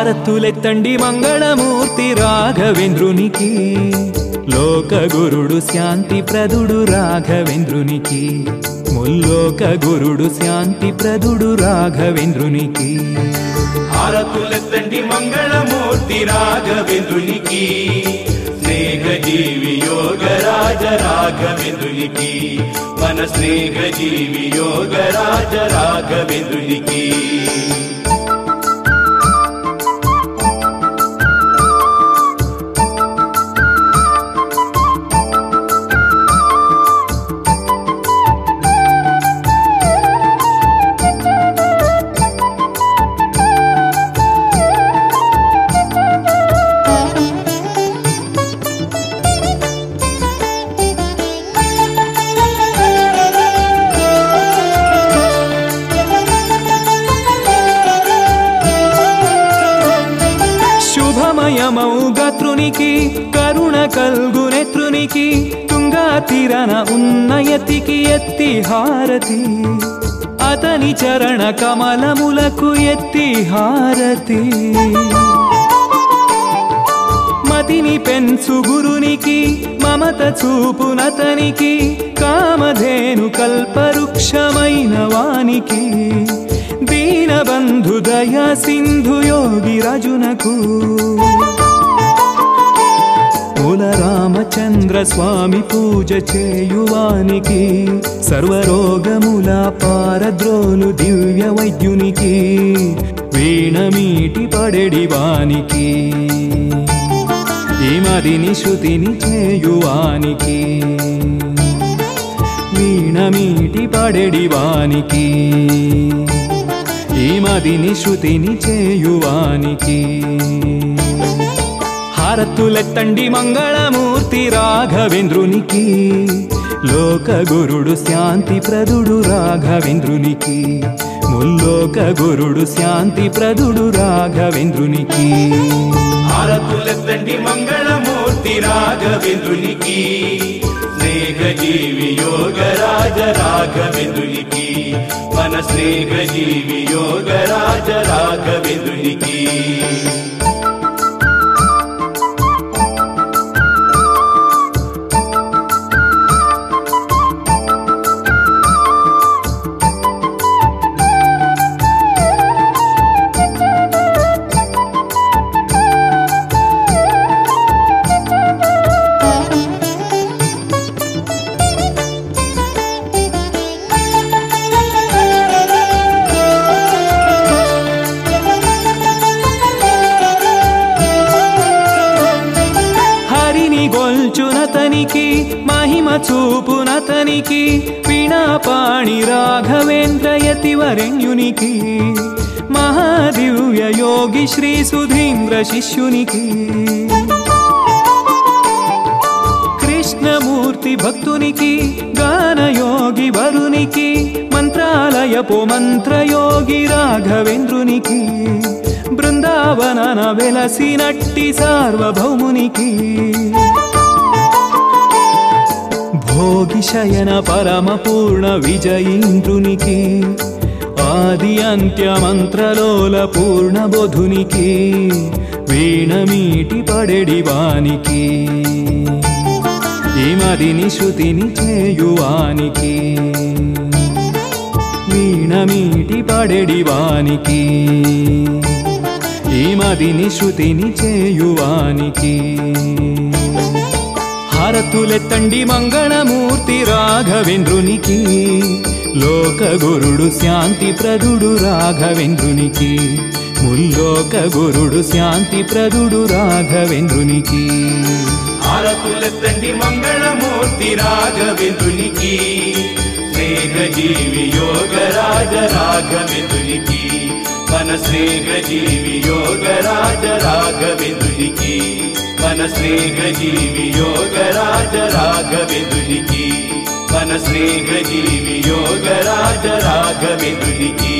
హారతులెత్తండి మంగళమూర్తి రాఘవేంద్రునికి లోక గురుడు శాంతి ప్రదుడు రాఘవేంద్రునికి ముల్లోక గురుడు శాంతి ప్రదుడు రాఘవేంద్రునికి హారతులెత్తండి మంగళమూర్తి రాఘవేంద్రునికి స్నేహ జీవి యోగ రాజ రాఘవేంద్రునికి మన స్నేహ జీవి యోగ రాజ రాఘవేంద్రునికి శుభమయమౌ గత్రునికి కరుణ కల్గు నెత్రునికి తుంగా తీరన ఉన్నయతికి ఎత్తి హారతి అతని చరణ కమలములకు ఎత్తి హారతి మతిని పెంచు గురునికి మమత చూపునతనికి కామధేను కల్పవృక్షమైన వానికి దీనబంధు దయా సింధు యోగి రజునకు కుల రామచంద్ర స్వామి పూజ చేయువానికి సర్వరోగముల పారద్రోలు దివ్య వైద్యునికి వీణమీటి పడెడి వానికి ఈ మదిని శృతిని చేయువానికి వీణమీటి పడెడి వానికి ఈ మదిని శృతిని చేయువానికి హారతులెత్తండి మంగళమూర్తి రాఘవేంద్రునికి లోక గురుడు శాంతి ప్రదుడు రాఘవేంద్రునికి ముల్లోక గురుడు శాంతి ప్రదుడు రాఘవేంద్రునికి హారతులెత్తండి మంగళమూర్తి రాఘవేంద్రునికి స్నేహ జీవి యోగ రాజ రాఘవేంద్రునికి మన స్నేహ జీవి యోగ రాజ రాఘవేంద్రునికి హరిని గొల్చునతనికి మహిమ చూపునతనికి వీణాపాణి రాఘవేంద్ర యతివరణ్యునికి మహాదివ్య యోగి శ్రీ సుధీంద్ర శిష్యునికి కృష్ణమూర్తి భక్తునికి గానయోగి వరునికి మంత్రాలయపు మంత్రయోగి రాఘవేంద్రునికి బృందావనన వెలసినట్టి సార్వభౌమునికి భోగి శయన పరమ పూర్ణ విజయీంద్రునికి ఆది అంత్య మంత్రలోల పూర్ణ బోధునికి వీణమీటి పడెడి వానికి ఈ మదిని శృతిని చేయువానికి వీణమీటి పడెడి వానికి ఈ మదిని శృతిని చేయువానికి హారతులెత్తండి మంగళమూర్తి రాఘవేంద్రునికి లోక గురుడు శాంతి ప్రదుడు రాఘవేంద్రునికి ముల్లోక గురుడు శాంతి ప్రదుడు రాఘవేంద్రునికి హారతులెత్తండి మంగళమూర్తి రాఘవేంద్రునికి స్నేహ జీవి యోగ రాజ రాఘవేంద్రునికి మన స్నేహ జీవి యోగ రాజ రాఘవేంద్రునికి మన స్నేహ జీవి యోగ రాజ రాఘవేంద్రునికి మన స్నేహ జీవి యోగ రాజ రాఘవేంద్రునికి